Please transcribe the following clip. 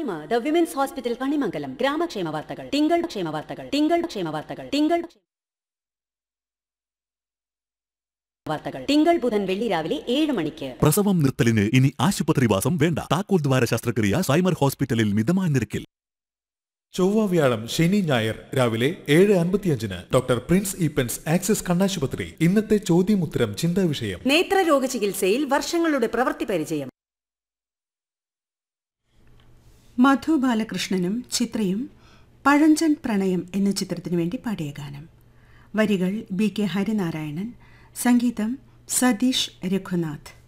time the women's hospital Kanimangalam ഗ്രാമക്ഷേമ വാർത്തകൾ തിങ്കൾ ക്ഷേമ വാർത്തകൾ തിങ്കൾ ക്ഷേമ വാർത്തകൾ തിങ്കൾ വാർത്തകൾ തിങ്കൾ ബുധൻ വെള്ളി രാവിലെ ഏഴ് മണിക്ക് പ്രസവം നിർത്തലിന് ഇനി ആശുപത്രിവാസം വേണ്ട താക്കോൽ ദ്വാര ശസ്ത്രക്രിയ സൈമർ ഹോസ്പിറ്റലിൽ മിതമായ നിരക്കിൽ ചൊവ്വ വ്യാഴം ശനി ഞായർ രാവിലെ ഏഴ് അൻപത്തിയഞ്ചിന് ഡോക്ടർ പ്രിൻസ് ഈപ്പൻസ് ആക്സിസ് കണ്ണാശുപത്രി ഇന്നത്തെ ചോദ്യമുത്തരം ചിന്താ വിഷയം നേത്രരോഗ ചികിത്സയിൽ വർഷങ്ങളുടെ പ്രവൃത്തി പരിചയം മധു ബാലകൃഷ്ണനും ചിത്രയും പഴഞ്ചൻ പ്രണയം എന്ന ചിത്രത്തിനു വേണ്ടി പാടിയ ഗാനം വരികൾ ബി കെ ഹരിനാരായണൻ സംഗീതം സതീഷ് രഘുനാഥ്